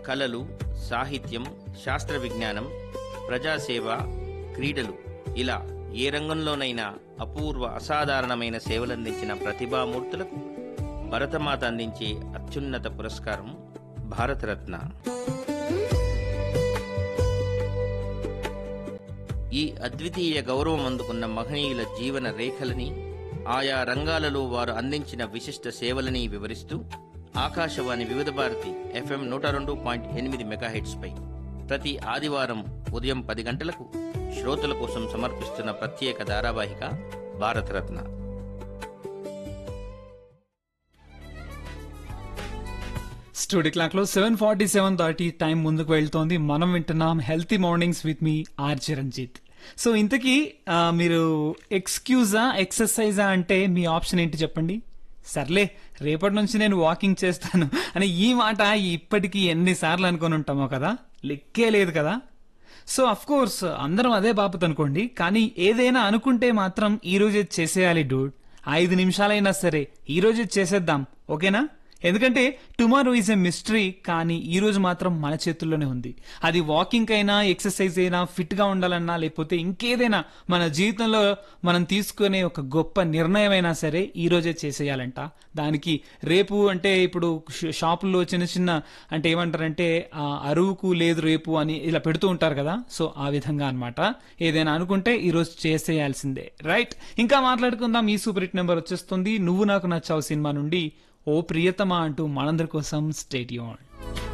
కళలు సాహిత్యం శాస్త్ర విజ్ఞానం ప్రజాసేవ క్రీడలు ఇలా ఏ రంగంలోనైనా అపూర్వ అసాధారణమైన సేవలందించిన ప్రతిభామూర్తులకు భరతమాత అందించే అత్యున్నత పురస్కారం భారతరత్న ఈ అద్వితీయ గౌరవం అందుకున్న మహనీయుల జీవన రేఖలని ఆయా రంగాలలో వారు అందించిన విశిష్ట సేవలని వివరిస్తూ ఆకాశవాణి వివిధ భారతి ఎఫ్ఎం నూట రెండు పాయింట్ ఎనిమిది మెగాహెట్స్పై ప్రతి ఆదివారం ఉదయం పది గంటలకు శ్రోతల కోసం సమర్పిస్తున్న ప్రత్యేక ధారావాహిక భారతరత్న స్టూడియో క్లాక్ లో seven forty seven thirty time ముందుకు వెళ్తోంది మనం వింటున్నాం హెల్తీ మార్నింగ్స్ విత్ మీ ఆర్ చిరంజిత్ సో ఇంతకీ ఆ, మీరు ఎక్స్క్యూజా ఎక్సర్సైజా అంటే మీ ఆప్షన్ ఏంటి చెప్పండి సర్లే రేపటి నుంచి నేను వాకింగ్ చేస్తాను అని ఈ మాట ఇప్పటికీ ఎన్నిసార్లు అనుకొని ఉంటామో కదా లెక్కే లేదు కదా సో అఫ్ కోర్స్ అందరం అదే బాపత్ అనుకోండి కానీ ఏదైనా అనుకుంటే మాత్రం ఈ రోజే చేసేయాలి డూడ్ ఐదు నిమిషాలైనా సరే ఈ రోజే చేసేద్దాం ఓకేనా ఎందుకంటే టుమారో ఈజ్ ఎ మిస్టరీ కానీ ఈ రోజు మాత్రం మన చేతుల్లోనే ఉంది అది వాకింగ్ అయినా ఎక్సర్సైజ్ అయినా ఫిట్ గా ఉండాలన్నా లేకపోతే ఇంకేదైనా మన జీవితంలో మనం తీసుకునే ఒక గొప్ప నిర్ణయం అయినా సరే ఈ రోజే చేసేయాలంట దానికి రేపు అంటే ఇప్పుడు ష- షాపుల్లో చిన్న చిన్న అంటే ఏమంటారంటే ఆ, అరువుకు లేదు రేపు అని ఇలా పెడుతూ ఉంటారు కదా సో ఆ విధంగా అన్నమాట ఏదైనా అనుకుంటే ఈ రోజు చేసేయాల్సిందే రైట్ ఇంకా మాట్లాడుకుందాం ఈ సూపర్ హిట్ నెంబర్ వచ్చేస్తుంది నువ్వు నాకు నచ్చావు సినిమా నుండి ఓ ప్రియతమా అంటూ మనందరి కోసం స్టేడియం